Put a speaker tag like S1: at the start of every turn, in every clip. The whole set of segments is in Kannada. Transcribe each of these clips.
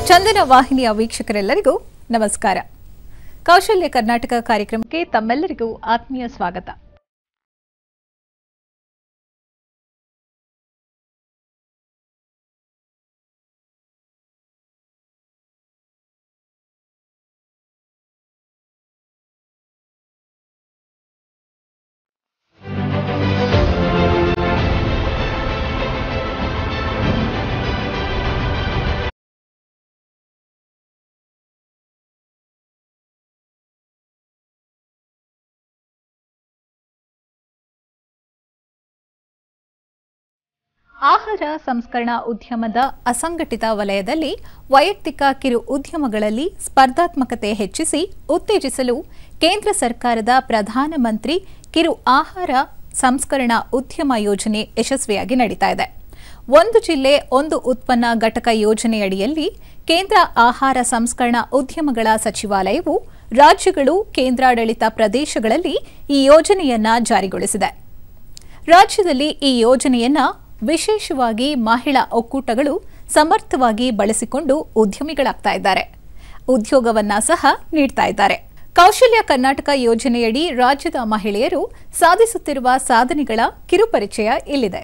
S1: ಚಂದನ ವಾಹಿನಿಯ ವೀಕ್ಷಕರೆಲ್ಲರಿಗೂ ನಮಸ್ಕಾರ ಕೌಶಲ್ಯ ಕರ್ನಾಟಕ ಕಾರ್ಯಕ್ರಮಕ್ಕೆ ತಮ್ಮೆಲ್ಲರಿಗೂ ಆತ್ಮೀಯ ಸ್ವಾಗತ ಆಹಾರ ಸಂಸ್ಕರಣಾ ಉದ್ಯಮದ ಅಸಂಘಟಿತ ವಲಯದಲ್ಲಿ ವೈಯಕ್ತಿಕ ಕಿರು ಉದ್ಯಮಗಳಲ್ಲಿ ಸ್ಪರ್ಧಾತ್ಮಕತೆ ಹೆಚ್ಚಿಸಿ ಉತ್ತೇಜಿಸಲು ಕೇಂದ್ರ ಸರ್ಕಾರದ ಪ್ರಧಾನಮಂತ್ರಿ ಕಿರು ಆಹಾರ ಸಂಸ್ಕರಣಾ ಉದ್ಯಮ ಯೋಜನೆ ಯಶಸ್ವಿಯಾಗಿ ನಡೀತಾ ಇದೆ ಒಂದು ಜಿಲ್ಲೆ ಒಂದು ಉತ್ಪನ್ನ ಘಟಕ ಯೋಜನೆಯಡಿಯಲ್ಲಿ ಕೇಂದ್ರ ಆಹಾರ ಸಂಸ್ಕರಣಾ ಉದ್ಯಮಗಳ ಸಚಿವಾಲಯವು ರಾಜ್ಯಗಳು ಕೇಂದ್ರಾಡಳಿತ ಪ್ರದೇಶಗಳಲ್ಲಿ ಈ ಯೋಜನೆಯನ್ನ ಜಾರಿಗೊಳಿಸಿದೆ ರಾಜ್ಯದಲ್ಲಿ ಈ ಯೋಜನೆಯನ್ನ ವಿಶೇಷವಾಗಿ ಮಹಿಳಾ ಒಕ್ಕೂಟಗಳು ಸಮರ್ಥವಾಗಿ ಬಳಸಿಕೊಂಡು ಉದ್ಯಮಿಗಳಾಗ್ತಾ ಇದ್ದಾರೆ ಉದ್ಯೋಗವನ್ನ ಸಹ ನೀಡ್ತಾ ಇದ್ದಾರೆ ಕೌಶಲ್ಯ ಕರ್ನಾಟಕ ಯೋಜನೆಯಡಿ ರಾಜ್ಯದ ಮಹಿಳೆಯರು ಸಾಧಿಸುತ್ತಿರುವ ಸಾಧನೆಗಳ ಕಿರುಪರಿಚಯ ಇಲ್ಲಿದೆ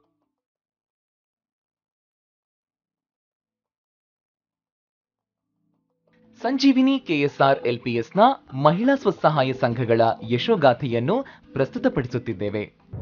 S2: ಸಂಜೀವಿನಿ ಕೆಎಸ್ಆರ್ ಎಲ್ಪಿಎಸ್ನ ಮಹಿಳಾ ಸ್ವಸಹಾಯ ಸಂಘಗಳ ಯಶೋಗಾಥೆಯನ್ನು ಪ್ರಸ್ತುತಪಡಿಸುತ್ತಿದ್ದೇವೆ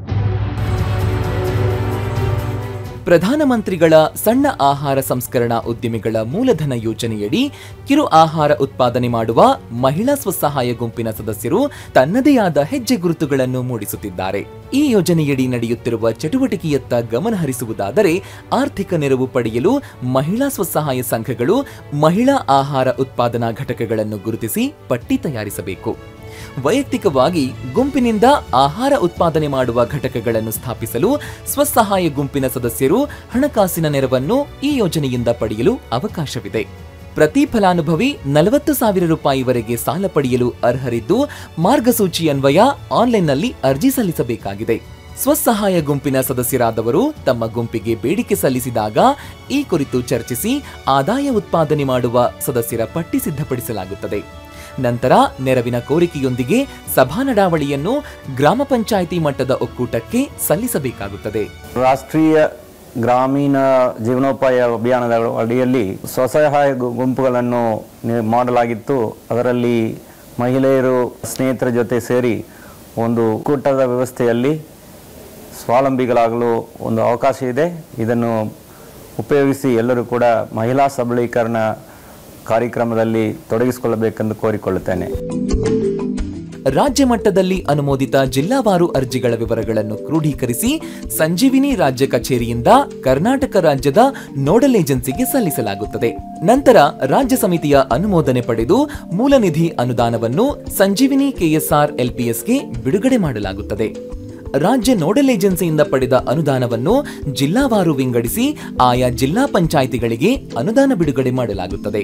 S2: ಪ್ರಧಾನಮಂತ್ರಿಗಳ ಸಣ್ಣ ಆಹಾರ ಸಂಸ್ಕರಣಾ ಉದ್ಯಮಿಗಳ ಮೂಲಧನ ಯೋಜನೆಯಡಿ ಕಿರು ಆಹಾರ ಉತ್ಪಾದನೆ ಮಾಡುವ ಮಹಿಳಾ ಸ್ವಸಹಾಯ ಗುಂಪಿನ ಸದಸ್ಯರು ತನ್ನದೇ ಆದ ಹೆಜ್ಜೆ ಗುರುತುಗಳನ್ನು ಮೂಡಿಸುತ್ತಿದ್ದಾರೆ ಈ ಯೋಜನೆಯಡಿ ನಡೆಯುತ್ತಿರುವ ಚಟುವಟಿಕೆಯತ್ತ ಗಮನ ಹರಿಸುವುದಾದರೆ ಆರ್ಥಿಕ ನೆರವು ಪಡೆಯಲು ಮಹಿಳಾ ಸ್ವಸಹಾಯ ಸಂಘಗಳು ಮಹಿಳಾ ಆಹಾರ ಉತ್ಪಾದನಾ ಘಟಕಗಳನ್ನು ಗುರುತಿಸಿ ಪಟ್ಟಿ ತಯಾರಿಸಬೇಕು ವೈಯಕ್ತಿಕವಾಗಿ ಗುಂಪಿನಿಂದ ಆಹಾರ ಉತ್ಪಾದನೆ ಮಾಡುವ ಘಟಕಗಳನ್ನು ಸ್ಥಾಪಿಸಲು ಸ್ವಸಹಾಯ ಗುಂಪಿನ ಸದಸ್ಯರು ಹಣಕಾಸಿನ ನೆರವನ್ನು ಈ ಯೋಜನೆಯಿಂದ ಪಡೆಯಲು ಅವಕಾಶವಿದೆ ಪ್ರತಿ ಫಲಾನುಭವಿ ನಲವತ್ತು ಸಾವಿರ ರೂಪಾಯಿವರೆಗೆ ಸಾಲ ಪಡೆಯಲು ಅರ್ಹರಿದ್ದು ಮಾರ್ಗಸೂಚಿ ಅನ್ವಯ ಆನ್ಲೈನ್ನಲ್ಲಿ ಅರ್ಜಿ ಸಲ್ಲಿಸಬೇಕಾಗಿದೆ ಸ್ವಸಹಾಯ ಗುಂಪಿನ ಸದಸ್ಯರಾದವರು ತಮ್ಮ ಗುಂಪಿಗೆ ಬೇಡಿಕೆ ಸಲ್ಲಿಸಿದಾಗ ಈ ಕುರಿತು ಚರ್ಚಿಸಿ ಆದಾಯ ಉತ್ಪಾದನೆ ಮಾಡುವ ಸದಸ್ಯರ ಪಟ್ಟಿ ಸಿದ್ಧಪಡಿಸಲಾಗುತ್ತದೆ ನಂತರ ನೆರವಿನ ಕೋರಿಕೆಯೊಂದಿಗೆ ಸಭಾ ನಡಾವಳಿಯನ್ನು ಗ್ರಾಮ ಪಂಚಾಯಿತಿ ಮಟ್ಟದ ಒಕ್ಕೂಟಕ್ಕೆ ಸಲ್ಲಿಸಬೇಕಾಗುತ್ತದೆ
S3: ರಾಷ್ಟ್ರೀಯ ಗ್ರಾಮೀಣ ಜೀವನೋಪಾಯ ಅಭಿಯಾನದ ಅಡಿಯಲ್ಲಿ ಸ್ವಸಹಾಯ ಗು- ಗುಂಪುಗಳನ್ನು ನಿ- ಮಾಡಲಾಗಿತ್ತು ಅದರಲ್ಲಿ ಮಹಿಳೆಯರು ಸ್ನೇಹಿತರ ಜೊತೆ ಸೇರಿ ಒಂದು ಒಕ್ಕೂಟದ ವ್ಯವಸ್ಥೆಯಲ್ಲಿ ಸ್ವಾವಲಂಬಿಗಳಾಗಲು ಒಂದು ಅವಕಾಶ ಇದೆ ಇದನ್ನು ಉಪಯೋಗಿಸಿ ಎಲ್ಲರೂ ಕೂಡ ಮಹಿಳಾ ಸಬಲೀಕರಣ ಕಾರ್ಯಕ್ರಮದಲ್ಲಿ ತೊಡಗಿಸಿಕೊಳ್ಳಬೇಕೆಂದು ಕೋರಿಕೊಳ್ಳುತ್ತೇನೆ
S2: ರಾಜ್ಯ ಮಟ್ಟದಲ್ಲಿ ಅನುಮೋದಿತ ಜಿಲ್ಲಾವಾರು ಅರ್ಜಿಗಳ ವಿವರಗಳನ್ನು ಕ್ರೋಢೀಕರಿಸಿ ಸಂಜೀವಿನಿ ರಾಜ್ಯ ಕಚೇರಿಯಿಂದ ಕರ್ನಾಟಕ ರಾಜ್ಯದ ನೋಡಲ್ ಏಜೆನ್ಸಿಗೆ ಸಲ್ಲಿಸಲಾಗುತ್ತದೆ ನಂತರ ರಾಜ್ಯ ಸಮಿತಿಯ ಅನುಮೋದನೆ ಪಡೆದು ಮೂಲನಿಧಿ ಅನುದಾನವನ್ನು ಸಂಜೀವಿನಿ ಕೆಎಸ್ಆರ್ ಎಲ್ಪಿಎಸ್ಗೆ ಬಿಡುಗಡೆ ಮಾಡಲಾಗುತ್ತದೆ ರಾಜ್ಯ ನೋಡಲ್ ಏಜೆನ್ಸಿಯಿಂದ ಪಡೆದ ಅನುದಾನವನ್ನು ಜಿಲ್ಲಾವಾರು ವಿಂಗಡಿಸಿ ಆಯಾ ಜಿಲ್ಲಾ ಪಂಚಾಯಿತಿಗಳಿಗೆ ಅನುದಾನ ಬಿಡುಗಡೆ ಮಾಡಲಾಗುತ್ತದೆ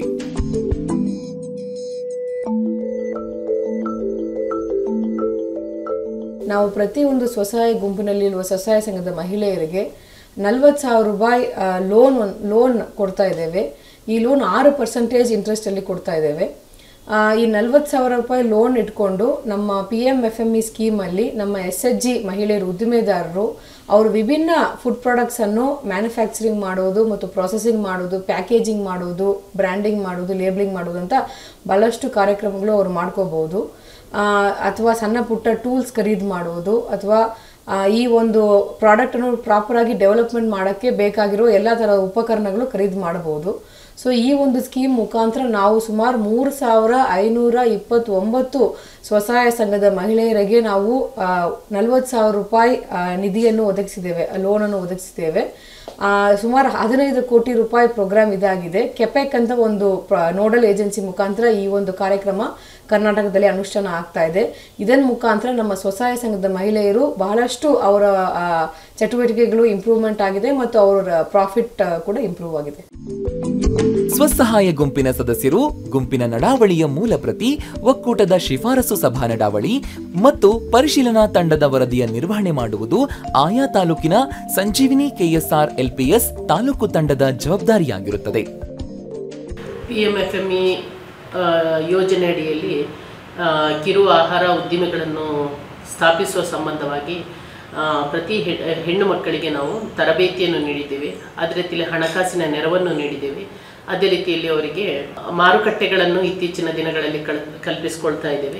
S4: ನಾವು ಪ್ರತಿಯೊಂದು ಸ್ವಸಹಾಯ ಗುಂಪಿನಲ್ಲಿರುವ ಸ್ವಸಹಾಯ ಸಂಘದ ಮಹಿಳೆಯರಿಗೆ ನಲ್ವತ್ತು ಸಾವಿರ ರೂಪಾಯಿ ಲೋನ್ ಲೋನ್ ಕೊಡ್ತಾ ಇದ್ದೇವೆ ಈ ಲೋನ್ ಆರು ಪರ್ಸೆಂಟೇಜ್ ಇಂಟ್ರೆಸ್ಟಲ್ಲಿ ಕೊಡ್ತಾ ಇದ್ದೇವೆ ಆ, ಈ ನಲ್ವತ್ತು ಸಾವಿರ ರೂಪಾಯಿ ಲೋನ್ ಇಟ್ಕೊಂಡು ನಮ್ಮ P M F M E ಸ್ಕೀಮಲ್ಲಿ ನಮ್ಮ ಎಸ್ ಎಚ್ ಜಿ ಮಹಿಳೆಯರು ಉದ್ದಿಮೆದಾರರು ಅವರು ವಿಭಿನ್ನ ಫುಡ್ ಪ್ರಾಡಕ್ಟ್ಸನ್ನು ಮ್ಯಾನುಫ್ಯಾಕ್ಚರಿಂಗ್ ಮಾಡೋದು ಮತ್ತು ಪ್ರೊಸೆಸಿಂಗ್ ಮಾಡೋದು ಪ್ಯಾಕೇಜಿಂಗ್ ಮಾಡೋದು ಬ್ರ್ಯಾಂಡಿಂಗ್ ಮಾಡೋದು ಲೇಬ್ಲಿಂಗ್ ಮಾಡೋದು ಅಂತ ಭಾಳಷ್ಟು ಕಾರ್ಯಕ್ರಮಗಳು ಅವ್ರು ಮಾಡ್ಕೋಬಹುದು ಅಥವಾ ಸಣ್ಣ ಪುಟ್ಟ ಟೂಲ್ಸ್ ಖರೀದಿ ಮಾಡುವುದು ಅಥವಾ ಆ, ಈ ಒಂದು ಪ್ರಾಡಕ್ಟನ್ನು ಪ್ರಾಪರಾಗಿ ಡೆವಲಪ್ಮೆಂಟ್ ಮಾಡೋಕ್ಕೆ ಬೇಕಾಗಿರೋ ಎಲ್ಲ ಥರದ ಉಪಕರಣಗಳು ಖರೀದಿ ಮಾಡಬಹುದು ಸೊ ಈ ಒಂದು ಸ್ಕೀಮ್ ಮುಖಾಂತರ ನಾವು ಸುಮಾರು ಮೂರು ಸಾವಿರ ಐನೂರ ಇಪ್ಪತ್ತೊಂಬತ್ತು ಸ್ವಸಹಾಯ ಸಂಘದ ಮಹಿಳೆಯರಿಗೆ ನಾವು ನಲ್ವತ್ತು ಸಾವಿರ ರೂಪಾಯಿ ಆ, ನಿಧಿಯನ್ನು ಒದಗಿಸಿದ್ದೇವೆ ಲೋನನ್ನು ಒದಗಿಸಿದ್ದೇವೆ ಆ, ಸುಮಾರು ಹದಿನೈದು ಕೋಟಿ ರೂಪಾಯಿ ಪ್ರೋಗ್ರಾಮ್ ಇದಾಗಿದೆ ಕೆಪೆಕ್ ಅಂತ ಒಂದು ನೋಡಲ್ ಏಜೆನ್ಸಿ ಮುಖಾಂತರ ಈ ಒಂದು ಕಾರ್ಯಕ್ರಮ ಕರ್ನಾಟಕದಲ್ಲಿ ಅನುಷ್ಠಾನ ಆಗ್ತಾ ಇದೆ ಇದನ್ ಮುಖಾಂತರ ನಮ್ಮ ಸ್ವಸಹಾಯ ಸಂಘದ ಮಹಿಳೆಯರು ಬಹಳಷ್ಟು ಅವರ ಆ, ಚಟುವಟಿಕೆಗಳು ಇಂಪ್ರೂವ್ಮೆಂಟ್ ಆಗಿದೆ ಮತ್ತು ಅವರ ಪ್ರಾಫಿಟ್ ಕೂಡ ಇಂಪ್ರೂವ್ ಆಗಿದೆ
S2: ಸ್ವಸಹಾಯ ಗುಂಪಿನ ಸದಸ್ಯರು ಗುಂಪಿನ ನಡಾವಳಿಯ ಮೂಲ ಪ್ರತಿ ಒಕ್ಕೂಟದ ಶಿಫಾರಸು ಸಭಾ ನಡಾವಳಿ ಮತ್ತು ಪರಿಶೀಲನಾ ತಂಡದ ವರದಿಯ ನಿರ್ವಹಣೆ ಮಾಡುವುದು ಆಯಾ ತಾಲೂಕಿನ ಸಂಜೀವಿನಿ ಕೆಎಸ್ಆರ್ ಎಲ್ಪಿಎಸ್ ತಾಲೂಕು ತಂಡದ ಜವಾಬ್ದಾರಿಯಾಗಿರುತ್ತದೆ
S5: P M F M E ಯೋಜನೆ ಅಡಿಯಲ್ಲಿ ಆ, ಕಿರು ಆಹಾರ ಉದ್ದಿಮೆಗಳನ್ನು ಸ್ಥಾಪಿಸುವ ಸಂಬಂಧವಾಗಿ ಆ, ಪ್ರತಿ ಹೆ- ಹೆಣ್ಣು ಮಕ್ಕಳಿಗೆ ನಾವು ತರಬೇತಿಯನ್ನು ನೀಡಿದ್ದೇವೆ ಅದೇ ರೀತಿಯಲ್ಲಿ ಹಣಕಾಸಿನ ನೆರವನ್ನು ನೀಡಿದ್ದೇವೆ ಅದೇ ರೀತಿಯಲ್ಲಿ ಅವರಿಗೆ ಮಾರುಕಟ್ಟೆಗಳನ್ನು ಇತ್ತೀಚಿನ ದಿನಗಳಲ್ಲಿ ಕಲ್ ಕಲ್ಪಿಸಿಕೊಳ್ತಾ ಇದ್ದೇವೆ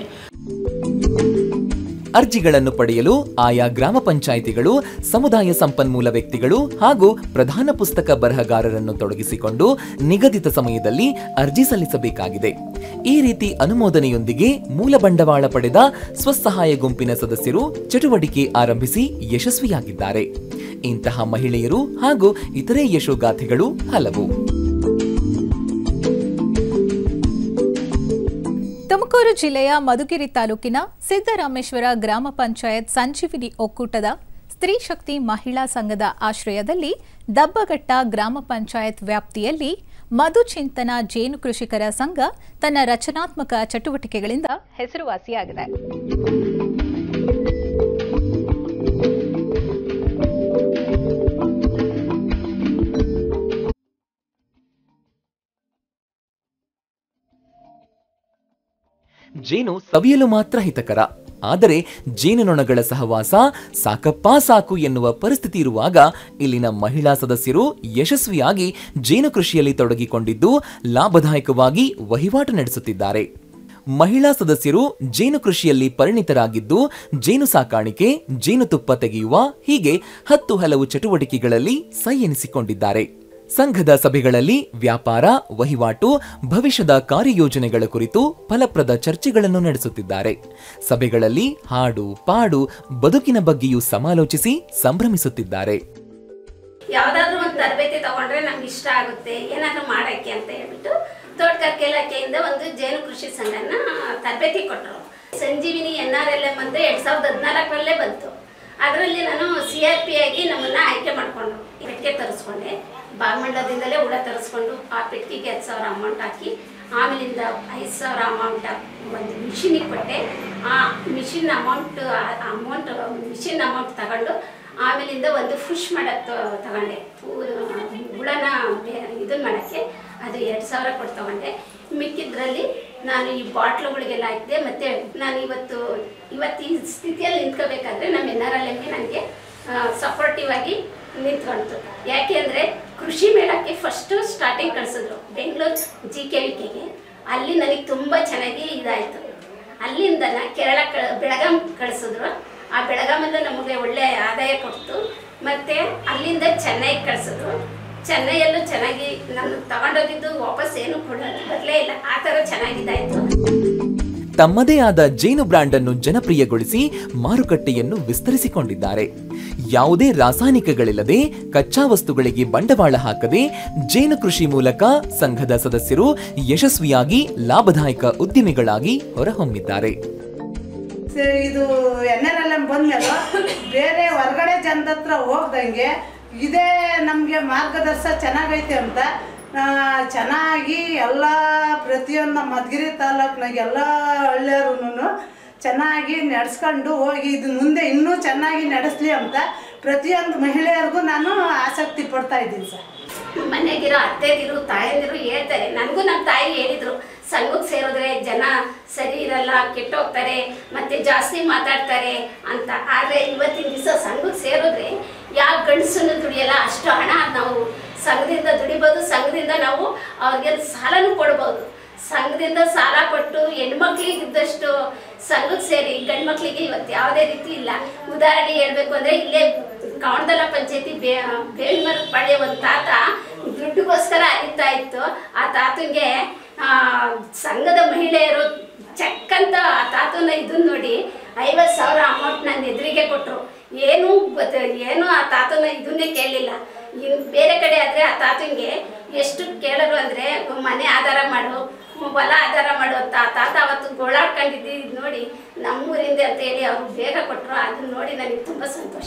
S2: ಅರ್ಜಿಗಳನ್ನು ಪಡೆಯಲು ಆಯಾ ಗ್ರಾಮ ಪಂಚಾಯಿತಿಗಳು ಸಮುದಾಯ ಸಂಪನ್ಮೂಲ ವ್ಯಕ್ತಿಗಳು ಹಾಗೂ ಪ್ರಧಾನ ಪುಸ್ತಕ ಬರಹಗಾರರನ್ನು ತೊಡಗಿಸಿಕೊಂಡು ನಿಗದಿತ ಸಮಯದಲ್ಲಿ ಅರ್ಜಿ ಸಲ್ಲಿಸಬೇಕಾಗಿದೆ ಈ ರೀತಿ ಅನುಮೋದನೆಯೊಂದಿಗೆ ಮೂಲ ಬಂಡವಾಳ ಪಡೆದ ಸ್ವಸಹಾಯ ಗುಂಪಿನ ಸದಸ್ಯರು ಚಟುವಟಿಕೆ ಆರಂಭಿಸಿ ಯಶಸ್ವಿಯಾಗಿದ್ದಾರೆ ಇಂತಹ ಮಹಿಳೆಯರು ಹಾಗೂ ಇತರೆ ಯಶೋಗಾಥೆಗಳು ಹಲವು
S1: ತುಮಕೂರು ಜಿಲ್ಲೆಯ ಮಧುಗಿರಿ ತಾಲೂಕಿನ ಸಿದ್ದರಾಮೇಶ್ವರ ಗ್ರಾಮ ಪಂಚಾಯತ್ ಸಂಜೀವಿನಿ ಒಕ್ಕೂಟದ ಸ್ತ್ರೀ ಶಕ್ತಿ ಮಹಿಳಾ ಸಂಘದ ಆಶ್ರಯದಲ್ಲಿ ದಬ್ಬಘಟ್ಟ ಗ್ರಾಮ ಪಂಚಾಯತ್ ವ್ಯಾಪ್ತಿಯಲ್ಲಿ ಮಧುಚಿಂತನ ಜೇನು ಕೃಷಿಕರ ಸಂಘ ತನ್ನ ರಚನಾತ್ಮಕ ಚಟುವಟಿಕೆಗಳಿಂದ ಹೆಸರುವಾಸಿಯಾಗಿದೆ
S2: ಜೇನು ಸವಿಯಲು ಮಾತ್ರ ಹಿತಕರ ಆದರೆ ಜೇನುನೊಣಗಳ ಸಹವಾಸ ಸಾಕಪ್ಪ ಸಾಕು ಎನ್ನುವ ಪರಿಸ್ಥಿತಿ ಇರುವಾಗ ಇಲ್ಲಿನ ಮಹಿಳಾ ಸದಸ್ಯರು ಯಶಸ್ವಿಯಾಗಿ ಜೇನು ಕೃಷಿಯಲ್ಲಿ ತೊಡಗಿಕೊಂಡಿದ್ದು ಲಾಭದಾಯಕವಾಗಿ ವಹಿವಾಟು ನಡೆಸುತ್ತಿದ್ದಾರೆ ಮಹಿಳಾ ಸದಸ್ಯರು ಜೇನು ಕೃಷಿಯಲ್ಲಿ ಪರಿಣಿತರಾಗಿದ್ದು ಜೇನು ಸಾಕಾಣಿಕೆ ಜೇನುತುಪ್ಪ ತೆಗೆಯುವ ಹೀಗೆ ಹತ್ತು ಹಲವು ಚಟುವಟಿಕೆಗಳಲ್ಲಿ ಸೈ ಎನಿಸಿಕೊಂಡಿದ್ದಾರೆ ಸಂಘದ ಸಭೆಗಳಲ್ಲಿ ವ್ಯಾಪಾರ ವಹಿವಾಟು ಭವಿಷ್ಯದ ಕಾರ್ಯಯೋಜನೆಗಳ ಕುರಿತು ಫಲಪ್ರದ ಚರ್ಚೆಗಳನ್ನು ನಡೆಸುತ್ತಿದ್ದಾರೆ ಸಭೆಗಳಲ್ಲಿ ಹಾಡು ಪಾಡು ಬದುಕಿನ ಬಗ್ಗೆಯೂ ಸಮಾಲೋಚಿಸಿ ಸಂಭ್ರಮಿಸುತ್ತಿದ್ದಾರೆ
S6: ಯಾವ್ದಾದ್ರು ಒಂದು ತರಬೇತಿ ತಗೊಂಡ್ರೆ ನಮ್ಗೆ ಇಷ್ಟ ಆಗುತ್ತೆ ಏನಾದ್ರು ಮಾಡಕ್ಕೆ ಅಂತ ಹೇಳ್ಬಿಟ್ಟು ತೋಟಗಾರಿಕೆ ಇಲಾಖೆಯಿಂದ ಒಂದು ಜೇನು ಕೃಷಿ ಸಂಘನ ತರಬೇತಿ ಕೊಟ್ಟರು Sanjeevini N R L M ಅಂತ ಎರಡ್ ಸಾವಿರದ ಹದಿನಾಲ್ಕರಲ್ಲೇ ಬಂತು ಅದರಲ್ಲಿ ನಾನು ಸಿ ಆರ್ ಪಿ ಆಗಿ ನಮ್ಮನ್ನ ಆಯ್ಕೆ ಮಾಡಿಕೊಂಡ್ರು ಪೆಟ್ಟಿಗೆ ತರಿಸ್ಕೊಂಡೆ ಭಾಗಮಂಡಲದಿಂದಲೇ ಹುಳ ತರಿಸ್ಕೊಂಡು ಆ ಪೆಟ್ಟಿಗೆಗೆ ಹತ್ತು ಸಾವಿರ ಅಮೌಂಟ್ ಹಾಕಿ ಆಮೇಲಿಂದ ಐದು ಸಾವಿರ ಅಮೌಂಟ್ ಒಂದು ಮಿಷಿನಿಗೆ ಕೊಟ್ಟೆ ಆ machine amount amount machine amount ತಗೊಂಡು ಆಮೇಲಿಂದ ಒಂದು ಫಿಶ್ ಮಾಡಕ್ಕೆ ತಗೊಂಡೆ ಹೂ- ಹುಳನ ಇದನ್ನ ಮಾಡೋಕ್ಕೆ ಅದು ಎರಡು ಸಾವಿರ ಕೊಟ್ಟು ತಗೊಂಡೆ ಮಿಕ್ಕಿದ್ರಲ್ಲಿ ನಾನು ಈ ಬಾಟ್ಲುಗಳಿಗೆಲ್ಲ ಹಾಕಿದೆ ಮತ್ತು ನಾನು ಇವತ್ತು ಇವತ್ತು ಈ ಸ್ಥಿತಿಯಲ್ಲಿ ನಿಂತ್ಕೋಬೇಕಾದ್ರೆ ನಮ್ಮ ಎನ್ ಆರ್ ಎಲ್ ಎಮ್ಗೆ ನನಗೆ ಸಪೋರ್ಟಿವ್ ಆಗಿ ನಿಂತ್ಕೊಂತು ಯಾಕೆ ಅಂದರೆ ಕೃಷಿ ಮೇಳಕ್ಕೆ ಫಸ್ಟು ಸ್ಟಾರ್ಟಿಂಗ್ ಕಳಿಸಿದ್ರು ಬೆಂಗಳೂರು ಜಿ ಕೆ ವಿ ಕೆಗೆ ಅಲ್ಲಿ ನನಗೆ ತುಂಬ ಚೆನ್ನಾಗಿ ಇದಾಯಿತು ಅಲ್ಲಿಂದ ಕೇರಳ ಕ ಬೆಳಗಾಂ ಕಳಿಸಿದ್ರು ಆ ಬೆಳಗಾಮಲ್ಲೂ ನಮಗೆ ಒಳ್ಳೆ ಆದಾಯ ಕೊಡ್ತು ಮತ್ತು ಅಲ್ಲಿಂದ ಚೆನ್ನೈಗೆ ಕಳಿಸಿದ್ರು ಚೆನ್ನೈಯಲ್ಲೂ ಚೆನ್ನಾಗಿ ನಾನು ತಗೊಂಡೋಗಿದ್ದು ವಾಪಸ್ ಏನು ಕೊಡ ಬರಲೇ ಇಲ್ಲ ಆ ಥರ ಚೆನ್ನಾಗಿದ್ದಾಯಿತು
S2: ತಮ್ಮದೇ ಆದ ಜೇನು ಬ್ರ್ಯಾಂಡ್ ಅನ್ನು ಜನಪ್ರಿಯಗೊಳಿಸಿ ಮಾರುಕಟ್ಟೆಯನ್ನು ವಿಸ್ತರಿಸಿಕೊಂಡಿದ್ದಾರೆ ಯಾವುದೇ ರಾಸಾಯನಿಕಗಳಿಲ್ಲದೆ ಕಚ್ಚಾ ವಸ್ತುಗಳಿಗೆ ಬಂಡವಾಳ ಹಾಕದೆ ಜೇನು ಕೃಷಿ ಮೂಲಕ ಸಂಘದ ಸದಸ್ಯರು ಯಶಸ್ವಿಯಾಗಿ ಲಾಭದಾಯಕ ಉದ್ಯಮಿಗಳಾಗಿ ಹೊರಹೊಮ್ಮಿದ್ದಾರೆ
S7: ಸ- ಇದು ಎನ್ ಆರ್ ಎಲ್ ಎಂ ಬಂದ್ಮೇಲೆ ಬೇರೆ ಹೊರಗಡೆ ಜನದ ಹತ್ರ ಹೋಗ್ದಂಗೆ ಇದೇ ನಮಗೆ ಮಾರ್ಗದರ್ಶ ಚೆನ್ನಾಗೈತೆ ಅಂತ ಆ, ಚೆನ್ನಾಗಿ ಎಲ್ಲ ಪ್ರತಿಯೊಂದು ನಮ್ಮ ಮಧುಗಿರಿ ತಾಲೂಕ್ನಾಗ ಎಲ್ಲ ಹಳ್ಳಿಯರು ಚೆನ್ನಾಗಿ ನಡೆಸ್ಕೊಂಡು ಹೋಗಿ ಇದು ಮುಂದೆ ಇನ್ನೂ ಚೆನ್ನಾಗಿ ನಡೆಸಲಿ ಅಂತ ಪ್ರತಿಯೊಂದು ಮಹಿಳೆಯರಿಗೂ ನಾನು ಆಸಕ್ತಿ ಪಡ್ತಾ ಇದ್ದೀನಿ ಸರ್
S6: ಮನೆಗಿರೋ ಅತ್ತೆದಿರು ತಾಯಂದಿರು ಹೇಳ್ತಾರೆ ನನಗೂ ನಮ್ಮ ತಾಯಿ ಹೇಳಿದ್ರು ಸಂಘಕ್ಕೆ ಸೇರಿದ್ರೆ ಜನ ಸರಿ ಇರಲ್ಲ ಕೆಟ್ಟೋಗ್ತಾರೆ ಮತ್ತೆ ಜಾಸ್ತಿ ಮಾತಾಡ್ತಾರೆ ಅಂತ ಆದರೆ ಇವತ್ತಿನ ದಿವಸ ಸಂಘಕ್ಕೆ ಸೇರಿದ್ರೆ ಯಾವ ಗಂಡಸನ್ನು ದುಡಿಯಲ್ಲ ಅಷ್ಟು ಹಣ ನಾವು ಸಂಘದಿಂದ ದುಡಿಬೋದು ಸಂಘದಿಂದ ನಾವು ಅವ್ರಿಗೆ ಸಾಲನೂ ಕೊಡ್ಬೋದು ಸಂಘದಿಂದ ಸಾಲ ಕೊಟ್ಟು ಹೆಣ್ಮಕ್ಳಿಗೆ ಇದ್ದಷ್ಟು ಸಂಘಕ್ಕೆ ಸೇರಿ ಗಂಡು ಮಕ್ಳಿಗೆ ಇವತ್ತು ಯಾವುದೇ ರೀತಿ ಇಲ್ಲ ಉದಾಹರಣೆ ಹೇಳ್ಬೇಕು ಅಂದರೆ ಇಲ್ಲೇ ಕವಣದಲ್ಲ ಪಂಚಾಯತಿ ಬೇ ಬೇಲ್ಮರ ಪಾಳ್ಯ ಒಂದು ತಾತ ದುಡ್ಡುಗೋಸ್ಕರ ಅರಿತಾ ಇತ್ತು ಆ ತಾತಂಗೆ ಆ, ಸಂಘದ ಮಹಿಳೆಯರು ಚೆಕ್ ಅಂತ ಆ ತಾತನ ಇದನ್ನ ನೋಡಿ ಐವತ್ತು ಸಾವಿರ ಅಮೌಂಟ್ ನನ್ನ ಎದುರಿಗೆ ಕೊಟ್ಟರು ಏನು ಗೊತ್ತ- ಏನು ಆ ತಾತನ ಇದನ್ನೇ ಕೇಳಲಿಲ್ಲ ಇನ್ನು ಬೇರೆ ಕಡೆ ಆದರೆ ಆ ತಾತಂಗೆ ಎಷ್ಟು ಕೇಳರು ಅಂದರೆ ಮನೆ ಆಧಾರ ಮಾಡು ಹೊಲ ಆಧಾರ ಮಾಡು ಅಂತ ಆ ತಾತ ಅವತ್ತು ಗೋಳಾಡ್ಕೊಂಡಿದ್ದು ಇದ್ ನೋಡಿ ನಮ್ಮೂರಿಂದ ಅಂತ ಹೇಳಿ ಅವರು ಬೇಗ ಕೊಟ್ಟರು ಅದನ್ನ ನೋಡಿ ನನಗೆ ತುಂಬ ಸಂತೋಷ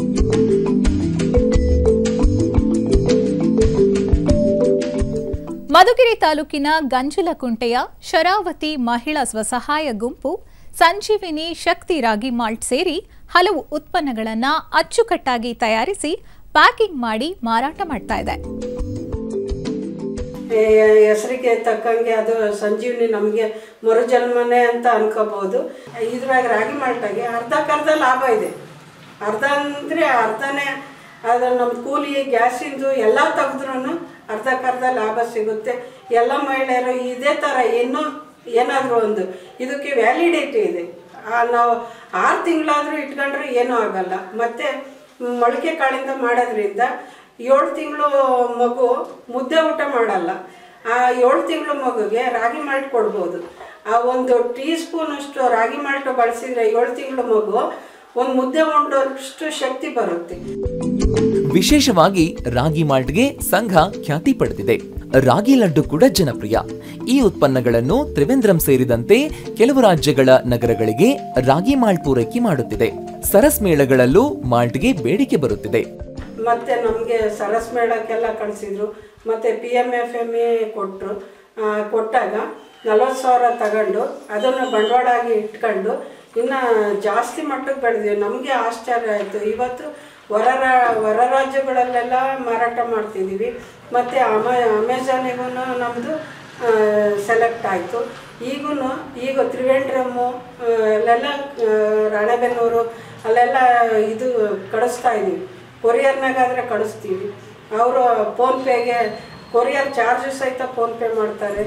S1: ಮಧುಗಿರಿ ತಾಲೂಕಿನ ಗಂಜಲಕುಂಟೆಯ ಶರಾವತಿ ಮಹಿಳಾ ಸ್ವಸಹಾಯ ಗುಂಪು ಸಂಜೀವಿನಿ ಶಕ್ತಿ ರಾಗಿ ಮಾಲ್ಟ್ ಸೇರಿ ಹಲವು ಉತ್ಪನ್ನಗಳನ್ನು ಅಚ್ಚುಕಟ್ಟಾಗಿ ತಯಾರಿಸಿ ಪ್ಯಾಕಿಂಗ್ ಮಾಡಿ ಮಾರಾಟ ಮಾಡ್ತಾ ಇದೆ
S8: ಹೆಸರಿಗೆ ತಕ್ಕಂಗೆ ಅದು ಸಂಜೀವನಿ ನಮಗೆ ಮರುಜನ್ಮನೆ ಅಂತ ಅನ್ಕೋಬಹುದು ಇದ್ರಾಗ ರಾಗಿ ಮಾಲ್ಟಾಗೆ ಅರ್ಧಕ್ಕರ್ಧ ಲಾಭ ಇದೆ ಅರ್ಧ ಅಂದರೆ ಅರ್ಧನೇ ಅದು ನಮ್ಮ ಕೂಲಿ ಗ್ಯಾಸಿಂದು ಎಲ್ಲ ತೆಗೆದ್ರೂ ಅರ್ಧಕ್ಕರ್ಧ ಲಾಭ ಸಿಗುತ್ತೆ ಎಲ್ಲ ಮಹಿಳೆಯರು ಇದೇ ಥರ ಇನ್ನೂ ಏನಾದರೂ ಒಂದು ಇದಕ್ಕೆ ವ್ಯಾಲಿಡಿಟಿ ಇದೆ ಆ, ನಾವು ಆರು ತಿಂಗಳಾದರೂ ಇಟ್ಕೊಂಡ್ರೆ ಏನೂ ಆಗಲ್ಲ ಮತ್ತು ಮೊಳಕೆ ಕಾಳಿಂದ ಮಾಡೋದ್ರಿಂದ ಏಳು ತಿಂಗಳು ಮಗು ಮುದ್ದೆ ಊಟ ಮಾಡಲ್ಲ ಆ ಏಳು ತಿಂಗಳು ಮಗುಗೆ ರಾಗಿ ಮಾಲ್ಟ್ ಕೊಡ್ಬೋದು ಆ ಒಂದು ಟೀ ಸ್ಪೂನಷ್ಟು ರಾಗಿ ಮಾಲ್ಟ್ ಬಳಸಿದ್ರೆ ಏಳು ತಿಂಗಳು ಮಗು ಒಂದು ಮುದ್ದೆ ಉಂಡಷ್ಟು ಶಕ್ತಿ ಬರುತ್ತೆ
S2: ವಿಶೇಷವಾಗಿ ರಾಗಿ ಮಾಲ್ಟ್ಗೆ ಸಂಘ ಖ್ಯಾತಿ ಪಡೆದಿದೆ ರಾಗಿ ಲಡ್ಡು ಕೂಡ ಜನಪ್ರಿಯ ಈ ಉತ್ಪನ್ನಗಳನ್ನು ತ್ರಿವೇಂದ್ರಂ ಸೇರಿದಂತೆ ಕೆಲವು ರಾಜ್ಯಗಳ ನಗರಗಳಿಗೆ ರಾಗಿ ಮಾಲ್ಟ್ ಪೂರೈಕೆ ಮಾಡುತ್ತಿದೆ ಸರಸ್ ಮೇಳಗಳಲ್ಲೂ ಮಾಲ್ಟ್ಗೆ ಬೇಡಿಕೆ ಬರುತ್ತಿದೆ
S8: ಮತ್ತು ನಮಗೆ ಸರಸ್ ಮೇಳಕ್ಕೆಲ್ಲ ಕಳಿಸಿದ್ರು ಮತ್ತು P M F M A ಕೊಟ್ಟರು ಕೊಟ್ಟಾಗ ನಲವತ್ತು ಸಾವಿರ ತಗೊಂಡು ಅದನ್ನು ಬಂಡವಾಳ ಆಗಿ ಇಟ್ಕೊಂಡು ಇನ್ನು ಜಾಸ್ತಿ ಮಟ್ಟಕ್ಕೆ ಬೆಳೆದ್ವಿ ನಮಗೆ ಆಶ್ಚರ್ಯ ಆಯಿತು ಇವತ್ತು ಹೊರ ರಾ- ಹೊರ ರಾಜ್ಯಗಳಲ್ಲೆಲ್ಲ ಮಾರಾಟ ಮಾಡ್ತಿದ್ದೀವಿ ಮತ್ತು ಅಮ ಅಮೆಝಾನಿಗೂ ನಮ್ಮದು ಸೆಲೆಕ್ಟ್ ಆಯಿತು ಈಗೂ ಈಗ ತ್ರಿವೇಂದ್ರಮ್ಮು ಆ, ಅಲ್ಲೆಲ್ಲ ಆ, ರಾಣೆಬೆನ್ನೂರು ಅಲ್ಲೆಲ್ಲ ಇದು ಕಳಿಸ್ತಾ ಇದ್ದೀವಿ ಕೊರಿಯರ್ನಾಗಾದರೆ ಕಳಿಸ್ತೀವಿ ಅವರು ಫೋನ್ಪೇಗೆ ಕೊರಿಯರ್ ಚಾರ್ಜಸ್ ಸಹಿತ ಫೋನ್ಪೇ ಮಾಡ್ತಾರೆ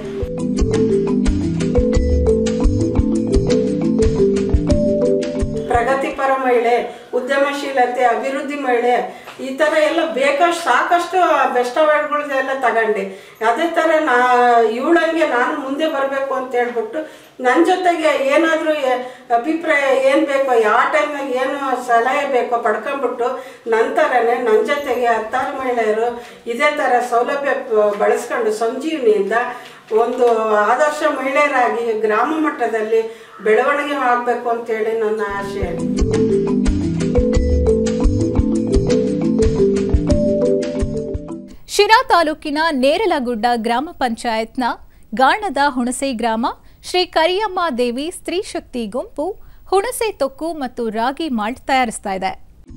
S8: ಪ್ರಗತಿಪರ ಮಹಿಳೆ ಉದ್ಯಮಶೀಲತೆ ಅಭಿವೃದ್ಧಿ ಮಹಿಳೆ ಈ ಥರ ಎಲ್ಲ ಬೇಕಷ್ಟು ಸಾಕಷ್ಟು ಬೆಸ್ಟ್ ಅವಾರ್ಡ್ಗಳ್ದೆಲ್ಲ ತಗೊಂಡೆ ಅದೇ ಥರ ನಾ ಇವಳಂಗೆ ನಾನು ಮುಂದೆ ಬರಬೇಕು ಅಂತ ಹೇಳ್ಬಿಟ್ಟು ನನ್ನ ಜೊತೆಗೆ ಏನಾದರೂ ಅಭಿಪ್ರಾಯ ಏನು ಬೇಕೋ ಯಾವ ಟೈಮ್ನಾಗ ಏನು ಸಲಹೆ ಬೇಕೋ ಪಡ್ಕೊಂಬಿಟ್ಟು ನನ್ನ ಥರನೇ ನನ್ನ ಜೊತೆಗೆ ಹತ್ತಾರು ಮಹಿಳೆಯರು ಇದೇ ಥರ ಸೌಲಭ್ಯ ಪ- ಬಳಸ್ಕೊಂಡು ಸಂಜೀವನಿಯಿಂದ ಒಂದು ಆದರ್ಶ ಮಹಿಳೆಯರಾಗಿ ಗ್ರಾಮ ಮಟ್ಟದಲ್ಲಿ ಬೆಳವಣಿಗೆ ಆಗಬೇಕು ಅಂತೇಳಿ ನನ್ನ ಆಶೆ
S1: ಶಿರಾ ತಾಲೂಕಿನ ನೇರಲಗುಡ್ಡ ಗ್ರಾಮ ಪಂಚಾಯತ್ನ ಗಾಣದ ಹುಣಸೆ ಗ್ರಾಮ ಶ್ರೀ ಕರಿಯಮ್ಮ ದೇವಿ ಸ್ತ್ರೀ ಶಕ್ತಿ ಗುಂಪು ಹುಣಸೆ ತೊಕ್ಕು ಮತ್ತು ರಾಗಿ ಮಾಲ್ಟ್ ತಯಾರಿಸ್ತಾ ಇದೆ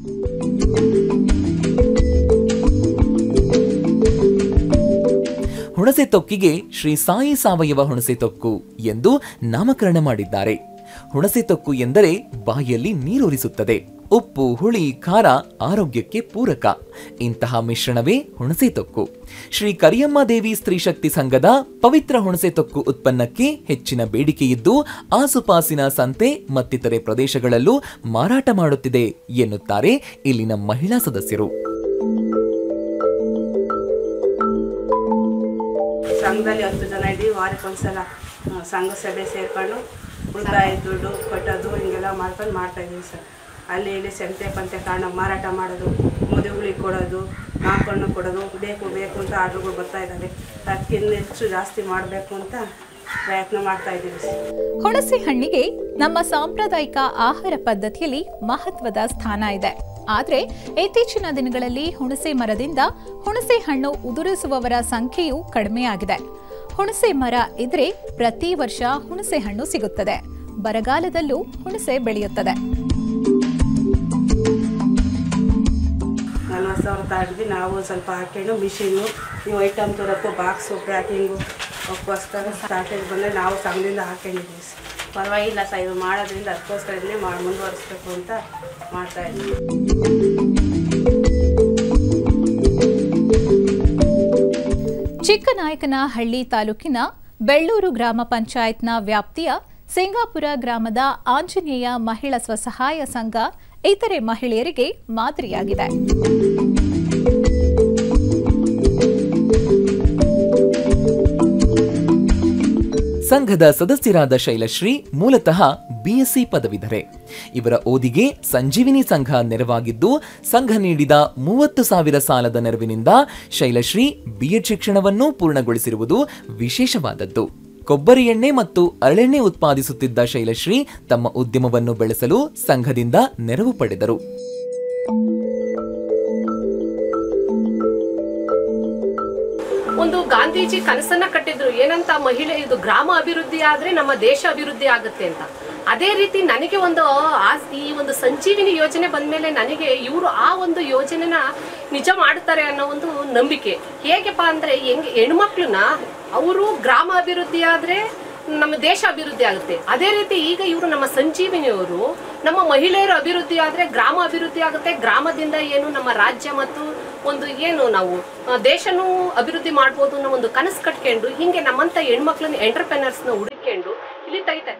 S2: ಹುಣಸೆ ತೊಕ್ಕಿಗೆ ಶ್ರೀ ಸಾಯಿ ಸಾವಯವ ಹುಣಸೆ ತೊಕ್ಕು ಎಂದು ನಾಮಕರಣ ಮಾಡಿದ್ದಾರೆ ಹುಣಸೆ ತೊಕ್ಕು ಎಂದರೆ ಬಾಯಲ್ಲಿ ನೀರೂರಿಸುತ್ತದೆ ಉಪ್ಪು ಹುಳಿ ಖಾರ ಆರೋಗ್ಯಕ್ಕೆ ಪೂರಕ ಇಂತಹ ಮಿಶ್ರಣವೇ ಹುಣಸೆ ತೊಕ್ಕು ಶ್ರೀ ಕರಿಯಮ್ಮ ದೇವಿ ಸ್ತ್ರೀ ಶಕ್ತಿ ಸಂಘದ ಪವಿತ್ರ ಹುಣಸೆ ತೊಕ್ಕು ಉತ್ಪನ್ನಕ್ಕೆ ಹೆಚ್ಚಿನ ಬೇಡಿಕೆಯಿದ್ದು ಆಸುಪಾಸಿನ ಸಂತೆ ಮತ್ತಿತರೆ ಪ್ರದೇಶಗಳಲ್ಲೂ ಮಾರಾಟ ಮಾಡುತ್ತಿದೆ ಎನ್ನುತ್ತಾರೆ ಇಲ್ಲಿನ ಮಹಿಳಾ ಸದಸ್ಯರು
S9: ಸಂಘದಲ್ಲಿ ಹತ್ತು ಜನ ಇದ್ದೀವಿ ವಾರಕ್ಕೊಂದ್ಸಲ ಆ, ಸಂಘ ಸಭೆ ಸೇರ್ಕೊಂಡು ಉಳಿತಾಯ ದುಡ್ಡು ಕಟ್ಟೋದು ಹಿಂಗೆಲ್ಲ ಮಾಡ್ಕೊಂಡು ಮಾಡ್ತಾ ಇದೀವಿ ಸರ್ ಅಲ್ಲಿ ಇಲ್ಲಿ ಸಂತೆ ಪಂತೆ ಕಾರಣ ಮಾರಾಟ ಮಾಡೋದು ಮದುವೆಗಳಿಗೆ ಕೊಡೋದು ನಾಲ್ಕಣ್ಣು ಕೊಡೋದು ಬೇಕು ಬೇಕು ಅಂತ ಆರ್ಡ್ರುಗಳು ಬರ್ತಾ ಇದ್ದಾವೆ ಅದಕ್ಕಿಂತ ಹೆಚ್ಚು ಜಾಸ್ತಿ ಮಾಡಬೇಕು ಅಂತ ಪ್ರಯತ್ನ ಮಾಡ್ತಾ ಇದ್ದೀವಿ ಸರ್
S1: ಹುಣಸೆ ಹಣ್ಣಿಗೆ ನಮ್ಮ ಸಾಂಪ್ರದಾಯಿಕ ಆಹಾರ ಪದ್ಧತಿಯಲ್ಲಿ ಮಹತ್ವದ ಸ್ಥಾನ ಇದೆ ಆದರೆ ಇತ್ತೀಚಿನ ದಿನಗಳಲ್ಲಿ ಹುಣಸೆ ಮರದಿಂದ ಹುಣಸೆ ಹಣ್ಣು ಉದುರಿಸುವವರ ಸಂಖ್ಯೆಯೂ ಕಡಿಮೆಯಾಗಿದೆ ಹುಣಸೆ ಮರ ಇದ್ರೆ ಪ್ರತಿ ವರ್ಷ ಹುಣಸೆ ಹಣ್ಣು ಸಿಗುತ್ತದೆ ಬರಗಾಲದಲ್ಲೂ ಹುಣಸೆ ಬೆಳೆಯುತ್ತದೆ
S9: ನಲ್ವತ್ತು ಸಾವಿರ ತಾಡಿದ್ವಿ ನಾವು ಸ್ವಲ್ಪ ಹಾಕೊಂಡು ಮಿಷಿನ್ನು ನೀವು ಐಟಮ್ ತರೋಕ್ಕೂ ಬಾಕ್ಸು ಪ್ಯಾಕಿಂಗು ಅದಕ್ಕೋಸ್ಕರ ಸ್ಟಾರ್ಟೇಜ್ ಬಂದರೆ ನಾವು ಸಂಘದಿಂದ ಹಾಕೊಂಡಿದ್ದೀವಿ ಸರ್ ಪರವಾಗಿಲ್ಲ ಸರ್ ಇದು ಮಾಡೋದ್ರಿಂದ ಅದಕ್ಕೋಸ್ಕರ ಇದನ್ನೇ ಮಾಡಿ ಮುಂದುವರಿಸ್ಬೇಕು ಅಂತ ಮಾಡ್ತಾ ಇದ್ದೀವಿ
S1: ಚಿಕ್ಕನಾಯಕನಹಳ್ಳಿ ತಾಲೂಕಿನ ಬೆಳ್ಳೂರು ಗ್ರಾಮ ಪಂಚಾಯತ್ನ ವ್ಯಾಪ್ತಿಯ ಸಿಂಗಾಪುರ ಗ್ರಾಮದ ಆಂಜನೇಯ ಮಹಿಳಾ ಸ್ವಸಹಾಯ ಸಂಘ ಇತರೆ ಮಹಿಳೆಯರಿಗೆ ಮಾದರಿಯಾಗಿದೆ
S2: ಸಂಘದ ಸದಸ್ಯರಾದ ಶೈಲಶ್ರೀ ಮೂಲತಃ ಬಿಎಸ್ಸಿ ಪದವೀಧರೆ ಇವರ ಓದಿಗೆ ಸಂಜೀವಿನಿ ಸಂಘ ನೆರವಾಗಿದ್ದು ಸಂಘ ನೀಡಿದ ಮೂವತ್ತು ಸಾವಿರ ಸಾಲದ ನೆರವಿನಿಂದ ಶೈಲಶ್ರೀ ಬಿಎಡ್ ಶಿಕ್ಷಣವನ್ನೂ ಪೂರ್ಣಗೊಳಿಸಿರುವುದು ವಿಶೇಷವಾದದ್ದು ಕೊಬ್ಬರಿ ಎಣ್ಣೆ ಮತ್ತು ಅರಳೆಣ್ಣೆ ಉತ್ಪಾದಿಸುತ್ತಿದ್ದ ಶೈಲಶ್ರೀ ತಮ್ಮ ಉದ್ಯಮವನ್ನು ಬೆಳೆಸಲು ಸಂಘದಿಂದ ನೆರವು ಪಡೆದರು
S10: ಒಂದು ಗಾಂಧೀಜಿ ಕನಸನ್ನ ಕಟ್ಟಿದ್ರು ಏನಂತ ಮಹಿಳೆ ಇದು ಗ್ರಾಮ ಅಭಿವೃದ್ಧಿ ಆದ್ರೆ ನಮ್ಮ ದೇಶ ಅಭಿವೃದ್ಧಿ ಆಗುತ್ತೆ ಅಂತ ಅದೇ ರೀತಿ ನನಗೆ ಒಂದು ಆ- ಈ ಒಂದು ಸಂಜೀವಿನಿ ಯೋಜನೆ ಬಂದ್ಮೇಲೆ ನನಗೆ ಇವರು ಆ ಒಂದು ಯೋಜನೆನ ನಿಜ ಮಾಡ್ತಾರೆ ಅನ್ನೋ ಒಂದು ನಂಬಿಕೆ ಹೇಗೆಪ್ಪ ಅಂದ್ರೆ ಹೆಂಗೆ ಹೆಣ್ಮಕ್ಳನ್ನ ಅವರು ಗ್ರಾಮ ಅಭಿವೃದ್ಧಿ ಆದ್ರೆ ನಮ್ಮ ದೇಶ ಅಭಿವೃದ್ಧಿ ಆಗುತ್ತೆ ಅದೇ ರೀತಿ ಈಗ ಇವರು ನಮ್ಮ ಸಂಜೀವಿನಿಯವರು ನಮ್ಮ ಮಹಿಳೆಯರ ಅಭಿವೃದ್ಧಿ ಆದ್ರೆ ಗ್ರಾಮ ಅಭಿವೃದ್ಧಿ ಆಗುತ್ತೆ ಗ್ರಾಮದಿಂದ ಏನು ನಮ್ಮ ರಾಜ್ಯ ಮತ್ತು ಒಂದು ಏನು ನಾವು ಆ, ದೇಶನೂ ಅಭಿವೃದ್ಧಿ ಮಾಡ್ಬೋದು ಅನ್ನೋ ಒಂದು ಕನಸು ಕಟ್ಕೊಂಡು ಹಿಂಗೆ ನಮ್ಮಂತ ಹೆಣ್ಮಕ್ಳನ್ನ ಎಂಟರ್ಪ್ರೆನರ್ಸ್ನ ಹುಡುಕೊಂಡು ಇಲ್ಲಿ ತೆಗಿತಾರೆ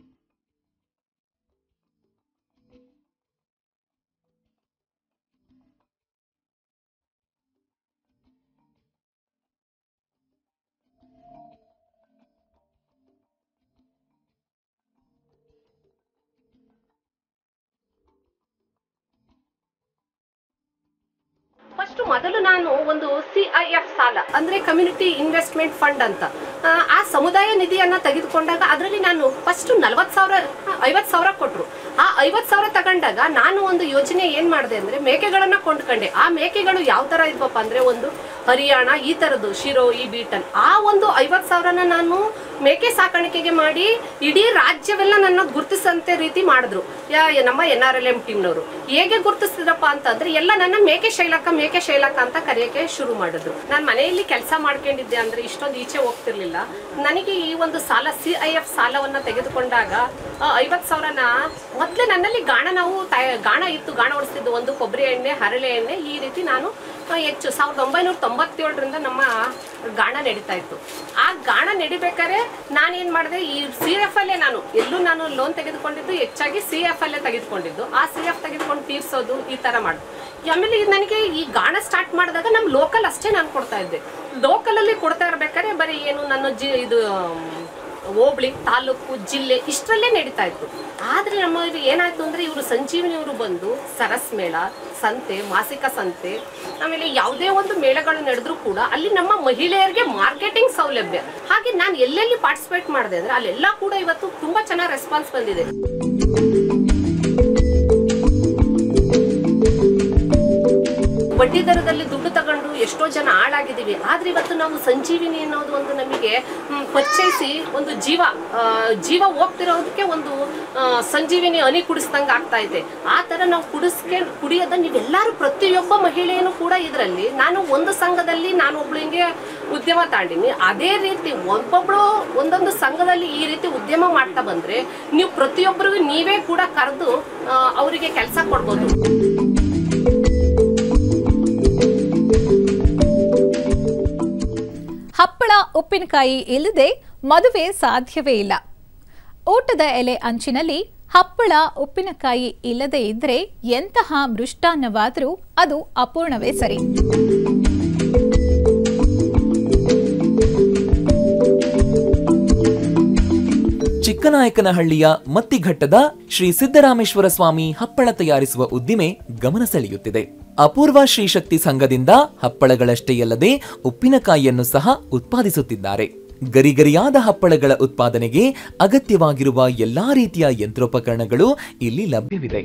S10: ಫಸ್ಟ್ ಮೊದಲು ನಾನು ಒಂದು ಸಿ ಐ ಎಫ್ ಸಾಲ ಅಂದ್ರೆ ಕಮ್ಯುನಿಟಿ ಇನ್ವೆಸ್ಟ್ಮೆಂಟ್ ಫಂಡ್ ಅಂತ ಆ, ಆ ಸಮುದಾಯ ನಿಧಿಯನ್ನ ತೆಗೆದುಕೊಂಡಾಗ ಅದರಲ್ಲಿ ನಾನು ಫಸ್ಟ್ ನಲ್ವತ್ತು ಸಾವಿರ ಐವತ್ತು ಸಾವಿರ ಕೊಟ್ರು ಆ ಐವತ್ತು ಸಾವಿರ ತಗೊಂಡಾಗ ನಾನು ಒಂದು ಯೋಜನೆ ಏನ್ ಮಾಡಿದೆ ಅಂದ್ರೆ ಮೇಕೆಗಳನ್ನ ಕೊಂಡ್ಕೊಂಡೆ ಆ ಮೇಕೆಗಳು ಯಾವ ತರ ಇದ್ವಪ್ಪ ಅಂದ್ರೆ ಒಂದು ಹರಿಯಾಣ ಈ ತರದ್ದು ಶಿರೋ ಈ ಬೀಟಲ್ ಆ ಒಂದು ಐವತ್ತು ಸಾವಿರನ ನಾನು ಮೇಕೆ ಸಾಕಾಣಿಕೆಗೆ ಮಾಡಿ ಇಡೀ ರಾಜ್ಯವೆಲ್ಲ ನನ್ನ ಗುರುತಿಸಂತೆ ರೀತಿ ಮಾಡಿದ್ರು ಯಾ- ನಮ್ಮ ಎನ್ ಆರ್ ಎಲ್ ಎಂ ಟೀಮ್ನವರು ಹೇಗೆ ಗುರುತಿಸಿದ್ರಪ್ಪ ಅಂತಂದ್ರೆ ಎಲ್ಲ ನನ್ನ ಮೇಕೆ ಶೈಲಕ ಮೇಕೆ ಶೈಲಕ ಅಂತ ಕರೆಯಕ್ಕೆ ಶುರು ಮಾಡಿದ್ರು ನಾನು ಮನೆಯಲ್ಲಿ ಕೆಲಸ ಮಾಡ್ಕೊಂಡಿದ್ದೆ ಅಂದ್ರೆ ಇಷ್ಟೊಂದು ಈಚೆ ಹೋಗ್ತಿರ್ಲಿಲ್ಲ ನನಗೆ ಈ ಒಂದು ಸಾಲ ಸಿ ಐ ಎಫ್ ಸಾಲವನ್ನ ತೆಗೆದುಕೊಂಡಾಗ ಐವತ್ತು ಸಾವಿರನ ಮೊದಲೇ ನನ್ನಲ್ಲಿ ಗಾಣ ನಾವು ತಯ- ಗಾಣ ಇತ್ತು ಗಾಣ ಓಡಿಸ್ತಿದ್ದು ಒಂದು ಕೊಬ್ಬರಿ ಎಣ್ಣೆ ಹರಳೆ ಎಣ್ಣೆ ಈ ರೀತಿ ನಾನು ಆ, ಹೆಚ್ಚು ಸಾವಿರದ ಒಂಬೈನೂರ ತೊಂಬತ್ತೇಳರಿಂದ ನಮ್ಮ ಗಾಣ ನಡೀತಾ ಇತ್ತು ಆ ಗಾಣ ನಡಿಬೇಕಾದ್ರೆ ನಾನೇನ್ ಮಾಡಿದೆ ಈ ಸಿ ಎಫ್ ಅಲ್ಲೇ ನಾನು ಎಲ್ಲೂ ನಾನು ಲೋನ್ ತೆಗೆದುಕೊಂಡಿದ್ದು ಹೆಚ್ಚಾಗಿ ಸಿ ಎಫ್ ಅಲ್ಲೇ ತೆಗೆದುಕೊಂಡಿದ್ದು ಆ ಸಿ ಎಫ್ ತೆಗೆದುಕೊಂಡು ತೀರ್ಸೋದು ಈ ತರ ಮಾಡುದು ಆಮೇಲೆ ಇದು ನನಗೆ ಈ ಗಾಣ ಸ್ಟಾರ್ಟ್ ಮಾಡಿದಾಗ ನಮ್ಮ ಲೋಕಲ್ ಅಷ್ಟೇ ನಾನು ಕೊಡ್ತಾ ಇದ್ದೆ ಲೋಕಲ್ ಅಲ್ಲಿ ಕೊಡ್ತಾ ಇರ್ಬೇಕಾದ್ರೆ ಬರೀ ಏನು ನನ್ನ ಜಿ ಇದು ಹೋಬಳಿ ತಾಲೂಕು ಜಿಲ್ಲೆ ಇಷ್ಟರಲ್ಲೇ ನಡೀತಾ ಇತ್ತು ಆದ್ರೆ ನಮ್ಮ ಇದು ಏನಾಯ್ತು ಅಂದ್ರೆ ಇವರು ಸಂಜೀವಿನಿಯವರು ಬಂದು ಸರಸ್ ಮೇಳ ಸಂತೆ ಮಾಸಿಕ ಸಂತೆ ಆಮೇಲೆ ಯಾವುದೇ ಒಂದು ಮೇಳಗಳು ನಡೆದ್ರು ಕೂಡ ಅಲ್ಲಿ ನಮ್ಮ ಮಹಿಳೆಯರಿಗೆ ಮಾರ್ಕೆಟಿಂಗ್ ಸೌಲಭ್ಯ ಹಾಗೆ ನಾನು ಎಲ್ಲೆಲ್ಲಿ ಪಾರ್ಟಿಸಿಪೇಟ್ ಮಾಡಿದೆ ಅಂದ್ರೆ ಅಲ್ಲೆಲ್ಲ ಕೂಡ ಇವತ್ತು ತುಂಬಾ ಚೆನ್ನಾಗಿ ರೆಸ್ಪಾನ್ಸ್ ಬಂದಿದೆ ಬಡ್ಡಿ ದರದಲ್ಲಿ ದುಡ್ಡು ತಗೊಂಡು ಎಷ್ಟೋ ಜನ ಹಾಳಾಗಿದ್ದೀವಿ ಆದ್ರೆ ಇವತ್ತು ನಾವು ಸಂಜೀವಿನಿ ಅನ್ನೋದು ಒಂದು ನಮಗೆ ಮ್, ಪರಿಚಯಿಸಿ ಒಂದು ಜೀವ ಆ, ಜೀವ ಹೋಗ್ತಿರೋದಕ್ಕೆ ಒಂದು ಆ, ಸಂಜೀವಿನಿ ಹನಿ ಕುಡಿಸ್ದಂಗೆ ಆಗ್ತಾ ಇದೆ ಆ ತರ ನಾವು ಕುಡಿಸ್ಕೆ ಕುಡಿಯೋದ ನೀವೆಲ್ಲರೂ ಪ್ರತಿಯೊಬ್ಬ ಮಹಿಳೆಯೂ ಕೂಡ ಇದರಲ್ಲಿ ನಾನು ಒಂದು ಸಂಘದಲ್ಲಿ ನಾನು ಒಬ್ಳು ಹಿಂಗೆ ಉದ್ಯಮ ತಾಂಡಿನಿ ಅದೇ ರೀತಿ ಒಬ್ಬೊಬ್ಳು ಒಂದೊಂದು ಸಂಘದಲ್ಲಿ ಈ ರೀತಿ ಉದ್ಯಮ ಮಾಡ್ತಾ ಬಂದ್ರೆ ನೀವು ಪ್ರತಿಯೊಬ್ಬರಿಗೂ ನೀವೇ ಕೂಡ ಕರೆದು ಅವರಿಗೆ ಕೆಲಸ ಕೊಡ್ಬೋದು
S1: ಹಪ್ಪಳ ಉಪ್ಪಿನಕಾಯಿ ಇಲ್ಲದೆ ಮದುವೆ ಸಾಧ್ಯವೇ ಇಲ್ಲ ಊಟದ ಎಲೆ ಅಂಚಿನಲ್ಲಿ ಹಪ್ಪಳ ಉಪ್ಪಿನಕಾಯಿ ಇಲ್ಲದೆ ಇದ್ರೆ ಎಂತಹ ಮೃಷ್ಟಾನ್ನವಾದರೂ ಅದು ಅಪೂರ್ಣವೇ ಸರಿ
S2: ಚಿಕ್ಕನಾಯಕನಹಳ್ಳಿಯ ಮತ್ತಿಘಟ್ಟದ ಶ್ರೀ ಸಿದ್ದರಾಮೇಶ್ವರ ಸ್ವಾಮಿ ಹಪ್ಪಳ ತಯಾರಿಸುವ ಉದ್ದಿಮೆ ಗಮನ ಸೆಳೆಯುತ್ತಿದೆ ಅಪೂರ್ವ ಶ್ರೀಶಕ್ತಿ ಸಂಘದಿಂದ ಹಪ್ಪಳಗಳಷ್ಟೇ ಅಲ್ಲದೆ ಉಪ್ಪಿನಕಾಯಿಯನ್ನು ಸಹ ಉತ್ಪಾದಿಸುತ್ತಿದ್ದಾರೆ ಗರಿಗರಿಯಾದ ಹಪ್ಪಳಗಳ ಉತ್ಪಾದನೆಗೆ ಅಗತ್ಯವಾಗಿರುವ ಎಲ್ಲಾ ರೀತಿಯ ಯಂತ್ರೋಪಕರಣಗಳು ಇಲ್ಲಿ ಲಭ್ಯವಿದೆ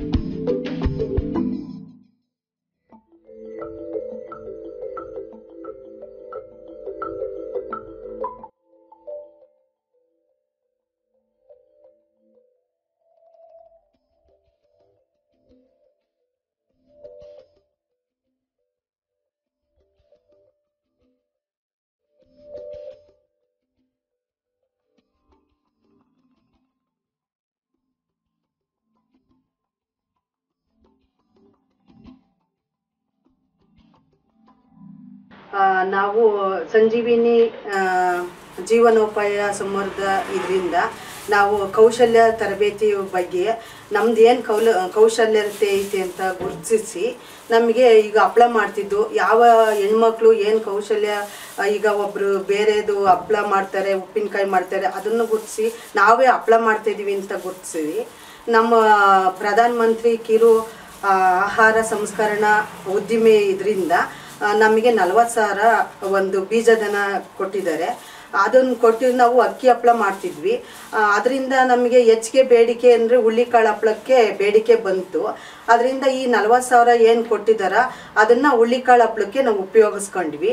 S9: ಆ, ನಾವು ಸಂಜೀವಿನಿ ಆ, ಜೀವನೋಪಾಯ ಸಮೃದ್ಧ ಇದರಿಂದ ನಾವು ಕೌಶಲ್ಯ ತರಬೇತಿ ಬಗ್ಗೆ ನಮ್ದು ಏನು ಕೌಲ ಕೌಶಲ್ಯತೆ ಐತಿ ಅಂತ ಗುರುತಿಸಿ ನಮಗೆ ಈಗ ಹಪ್ಳ ಮಾಡ್ತಿದ್ದು ಯಾವ ಹೆಣ್ಮಕ್ಳು ಏನು ಕೌಶಲ್ಯ ಆ, ಈಗ ಒಬ್ಬರು ಬೇರೆದು ಹಪ್ಳ ಮಾಡ್ತಾರೆ ಉಪ್ಪಿನಕಾಯಿ ಮಾಡ್ತಾರೆ ಅದನ್ನು ಗುರುತಿಸಿ ನಾವೇ ಹಪ್ಳ ಮಾಡ್ತಿದ್ದೀವಿ ಅಂತ ಗುರುತಿಸಿ ನಮ್ಮ ಪ್ರಧಾನ ಮಂತ್ರಿ ಕಿರು ಆ, ಆಹಾರ ಸಂಸ್ಕರಣಾ ಉದ್ದಿಮೆ ಇದರಿಂದ ನಮಗೆ ನಲ್ವತ್ತು ಸಾವಿರ ಒಂದು ಬೀಜದನ ಕೊಟ್ಟಿದ್ದಾರೆ ಅದನ್ನು ಕೊಟ್ಟು ನಾವು ಅಕ್ಕಿ ಹಪ್ಪಳ ಮಾಡ್ತಿದ್ವಿ ಅದರಿಂದ ನಮಗೆ ಹೆಚ್ಚಿಗೆ ಬೇಡಿಕೆ ಅಂದರೆ ಹುಳ್ಳಿಕಾಳು ಹಪ್ಪಳಕ್ಕೆ ಬೇಡಿಕೆ ಬಂತು ಅದರಿಂದ ಈ ನಲ್ವತ್ತು ಸಾವಿರ ಏನು ಕೊಟ್ಟಿದ್ದಾರ ಅದನ್ನು ಹುಳ್ಳಿಕಾಳು ಹಪ್ಪಳಕ್ಕೆ ನಾವು ಉಪಯೋಗಿಸ್ಕೊಂಡ್ವಿ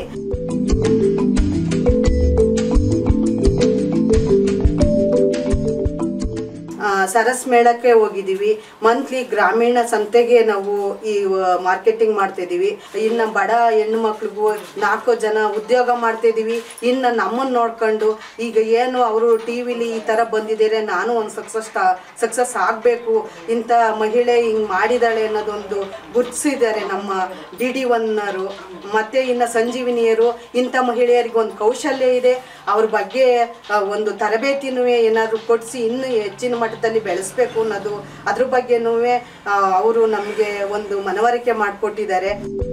S9: ಆ,
S8: ಸರಸ್ ಮೇಳಕ್ಕೆ ಹೋಗಿದ್ದೀವಿ ಮಂತ್ಲಿ ಗ್ರಾಮೀಣ ಸಂತೆಗೆ ನಾವು ಈ ಮಾರ್ಕೆಟಿಂಗ್ ಮಾಡ್ತಾ ಇದೀವಿ ಇನ್ನು ಬಡ ಹೆಣ್ಣು ಮಕ್ಳಿಗೂ ನಾಲ್ಕು ಜನ ಉದ್ಯೋಗ ಮಾಡ್ತಾ ಇದೀವಿ ಇನ್ನು ನಮ್ಮನ್ನು ನೋಡ್ಕೊಂಡು ಈಗ ಏನು ಅವರು ಟಿ ವಿಲಿ ಈ ಥರ ಬಂದಿದ್ದಾರೆ ನಾನು ಒಂದು ಸಕ್ಸಸ್ ಸಕ್ಸಸ್ ಆಗಬೇಕು ಇಂಥ ಮಹಿಳೆ ಹಿಂಗೆ ಮಾಡಿದಾಳೆ ಅನ್ನೋದೊಂದು ಗುರುತಿಸಿದ್ದಾರೆ ನಮ್ಮ ಡಿ ಡಿ ಒನ್ನರು ಮತ್ತು ಇನ್ನು ಸಂಜೀವಿನಿಯರು ಇಂಥ ಮಹಿಳೆಯರಿಗೆ ಒಂದು ಕೌಶಲ್ಯ ಇದೆ ಅವ್ರ ಬಗ್ಗೆ ಆ, ಒಂದು ತರಬೇತಿನೂ ಏನಾದರೂ ಕೊಡಿಸಿ ಇನ್ನೂ ಹೆಚ್ಚಿನ ಮಟ್ಟದಲ್ಲಿ ಬೆಳೆಸ್ಬೇಕು ಅನ್ನೋದು ಅದ್ರ ಬಗ್ಗೆನೂ ಅವರು ನಮಗೆ ಒಂದು ಮನವರಿಕೆ ಮಾಡಿಕೊಟ್ಟಿದ್ದಾರೆ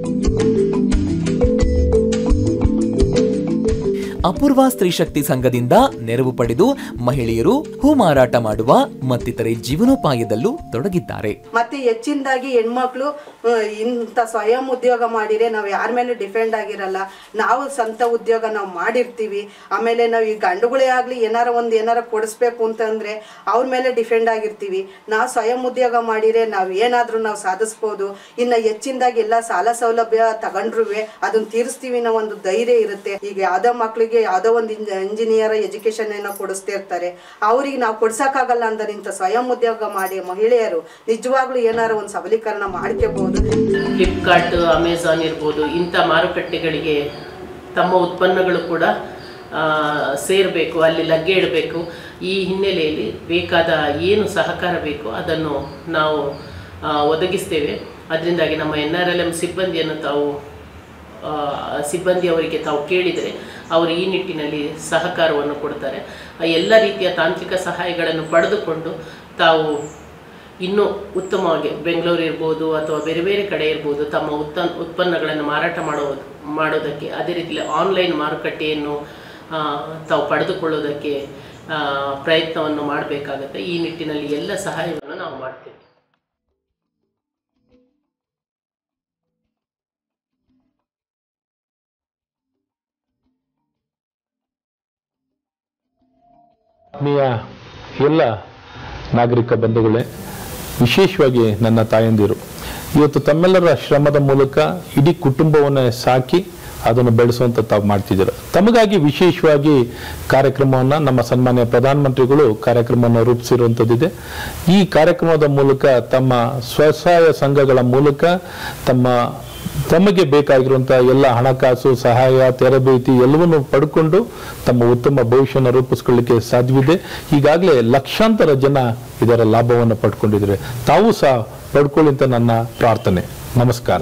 S2: ಅಪೂರ್ವ ಸ್ತ್ರೀ ಶಕ್ತಿ ಸಂಘದಿಂದ ನೆರವು ಪಡೆದು ಮಹಿಳೆಯರು ಹೂ ಮಾರಾಟ ಮಾಡುವ ಮತ್ತಿತರೆ ಜೀವನೋಪಾಯದಲ್ಲೂ ತೊಡಗಿದ್ದಾರೆ
S8: ಮತ್ತೆ ಹೆಚ್ಚಿನದಾಗಿ ಹೆಣ್ಮಕ್ಳು ಆ, ಇಂಥ ಸ್ವಯಂ ಉದ್ಯೋಗ ಮಾಡಿದ್ರೆ ನಾವು ಯಾರ ಮೇಲೆ ಡಿಪೆಂಡ್ ಆಗಿರಲ್ಲ ನಾವು ಸ್ವಂತ ಉದ್ಯೋಗ ನಾವು ಮಾಡಿರ್ತೀವಿ ಆಮೇಲೆ ನಾವು ಈ ಗಂಡುಗಳೇ ಆಗಲಿ ಏನಾರ ಒಂದು ಏನಾರ ಕೊಡಿಸ್ಬೇಕು ಅಂತಂದ್ರೆ ಅವ್ರ ಮೇಲೆ ಡಿಪೆಂಡ್ ಆಗಿರ್ತೀವಿ ನಾವು ಸ್ವಯಂ ಉದ್ಯೋಗ ಮಾಡಿದ್ರೆ ನಾವು ಏನಾದರೂ ನಾವು ಸಾಧಿಸ್ಬೋದು ಇನ್ನು ಹೆಚ್ಚಿನದಾಗಿ ಎಲ್ಲ ಸಾಲ ಸೌಲಭ್ಯ ತಗೊಂಡ್ರು ಅದನ್ನ ತೀರಿಸ್ತೀವಿ ಅನ್ನೋ ಒಂದು ಧೈರ್ಯ ಇರುತ್ತೆ ಈಗ ಯಾವ್ದೋ ಮಕ್ಳಿಗೆ ಯಾವ್ದೋ ಒಂದು ಇಂಜಿನಿಯರ್ ಎಜುಕೇಶನ್ ಏನೋ ಕೊಡಿಸ್ತಾ ಇರ್ತಾರೆ ಅವ್ರಿಗೆ ನಾವು ಕೊಡ್ಸಕ್ಕಾಗಲ್ಲ ಅಂದ್ರೆ ಇಂಥ ಸ್ವಯಂ ಉದ್ಯೋಗ ಮಾಡಿ ಮಹಿಳೆಯರು ನಿಜವಾಗ್ಲೂ ಏನಾರ ಒಂದು ಸಬಲೀಕರಣ ಮಾಡ್ಕೋಬಹುದು
S5: ಫ್ಲಿಪ್ಕಾರ್ಟ್ ಅಮೆಝಾನ್ ಇರ್ಬೋದು ಇಂಥ ಮಾರುಕಟ್ಟೆಗಳಿಗೆ ತಮ್ಮ ಉತ್ಪನ್ನಗಳು ಕೂಡ ಸೇರಬೇಕು ಅಲ್ಲಿ ಲಗ್ಗೆ ಇಡಬೇಕು ಈ ಹಿನ್ನೆಲೆಯಲ್ಲಿ ಬೇಕಾದ ಏನು ಸಹಕಾರ ಬೇಕು ಅದನ್ನು ನಾವು ಆ, ಒದಗಿಸ್ತೇವೆ ಅದರಿಂದಾಗಿ ನಮ್ಮ ಎನ್ ಆರ್ ಎಲ್ ಎಮ್ ಸಿಬ್ಬಂದಿಯನ್ನು ತಾವು ಆ, ಸಿಬ್ಬಂದಿಯವರಿಗೆ ತಾವು ಕೇಳಿದರೆ ಅವರು ಈ ನಿಟ್ಟಿನಲ್ಲಿ ಸಹಕಾರವನ್ನು ಕೊಡ್ತಾರೆ ಆ ಎಲ್ಲ ರೀತಿಯ ತಾಂತ್ರಿಕ ಸಹಾಯಗಳನ್ನು ಪಡೆದುಕೊಂಡು ತಾವು ಇನ್ನೂ ಉತ್ತಮವಾಗಿ ಬೆಂಗಳೂರು ಇರ್ಬೋದು ಅಥವಾ ಬೇರೆ ಬೇರೆ ಕಡೆ ಇರ್ಬೋದು ತಮ್ಮ ಉತ್ತ ಉತ್ಪನ್ನಗಳನ್ನು ಮಾರಾಟ ಮಾಡೋದು ಮಾಡೋದಕ್ಕೆ ಅದೇ ರೀತಿಯಲ್ಲಿ ಆನ್ಲೈನ್ ಮಾರುಕಟ್ಟೆಯನ್ನು ಆ, ತಾವು ಪಡೆದುಕೊಳ್ಳೋದಕ್ಕೆ ಆ, ಪ್ರಯತ್ನವನ್ನು ಮಾಡಬೇಕಾಗತ್ತೆ ಈ ನಿಟ್ಟಿನಲ್ಲಿ ಎಲ್ಲ ಸಹಾಯವನ್ನು ನಾವು ಮಾಡ್ತೇವೆ
S11: ಆತ್ಮೀಯ ಎಲ್ಲ ನಾಗರಿಕ ಬಂಧುಗಳೇ ವಿಶೇಷವಾಗಿ ನನ್ನ ತಾಯಂದಿರು ಇವತ್ತು ತಮ್ಮೆಲ್ಲರ ಶ್ರಮದ ಮೂಲಕ ಇಡೀ ಕುಟುಂಬವನ್ನು ಸಾಕಿ ಅದನ್ನು ಬೆಳೆಸುವಂತ ತಾವು ಮಾಡ್ತಿದ್ದೀರ ತಮಗಾಗಿ ವಿಶೇಷವಾಗಿ ಕಾರ್ಯಕ್ರಮವನ್ನು ನಮ್ಮ ಸನ್ಮಾನ್ಯ ಪ್ರಧಾನಮಂತ್ರಿಗಳು ಕಾರ್ಯಕ್ರಮವನ್ನು ರೂಪಿಸಿರುವಂಥದ್ದಿದೆ ಈ ಕಾರ್ಯಕ್ರಮದ ಮೂಲಕ ತಮ್ಮ ಸ್ವಸಹಾಯ ಸಂಘಗಳ ಮೂಲಕ ತಮ್ಮ ತಮಗೆ ಬೇಕಾಗಿರುವಂತಹ ಎಲ್ಲ ಹಣಕಾಸು ಸಹಾಯ ತರಬೇತಿ ಎಲ್ಲವನ್ನು ಪಡ್ಕೊಂಡು ತಮ್ಮ ಉತ್ತಮ ಭವಿಷ್ಯನ ರೂಪಿಸ್ಕೊಳ್ಳಿಕ್ಕೆ ಸಾಧ್ಯವಿದೆ ಈಗಾಗಲೇ ಲಕ್ಷಾಂತರ ಜನ ಇದರ ಲಾಭವನ್ನು ಪಡ್ಕೊಂಡಿದ್ದಾರೆ ತಾವು ಸಹ ಪಡ್ಕೊಳ್ಳಿ ಅಂತ ನನ್ನ ಪ್ರಾರ್ಥನೆ ನಮಸ್ಕಾರ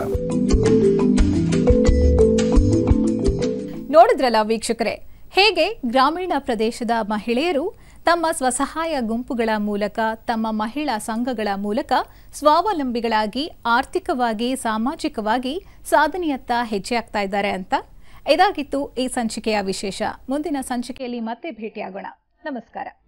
S1: ನೋಡಿದ್ರಲ್ಲ ವೀಕ್ಷಕರೇ ಹೇಗೆ ಗ್ರಾಮೀಣ ಪ್ರದೇಶದ ಮಹಿಳೆಯರು ತಮ್ಮ ಸ್ವಸಹಾಯ ಗುಂಪುಗಳ ಮೂಲಕ ತಮ್ಮ ಮಹಿಳಾ ಸಂಘಗಳ ಮೂಲಕ ಸ್ವಾವಲಂಬಿಗಳಾಗಿ ಆರ್ಥಿಕವಾಗಿ ಸಾಮಾಜಿಕವಾಗಿ ಸಾಧನೆಯತ್ತ ಹೆಜ್ಜೆ ಆಗ್ತಾ ಇದ್ದಾರೆ ಅಂತ ಇದಾಗಿತ್ತು ಈ ಸಂಚಿಕೆಯ ವಿಶೇಷ ಮುಂದಿನ ಸಂಚಿಕೆಯಲ್ಲಿ ಮತ್ತೆ ಭೇಟಿಯಾಗೋಣ ನಮಸ್ಕಾರ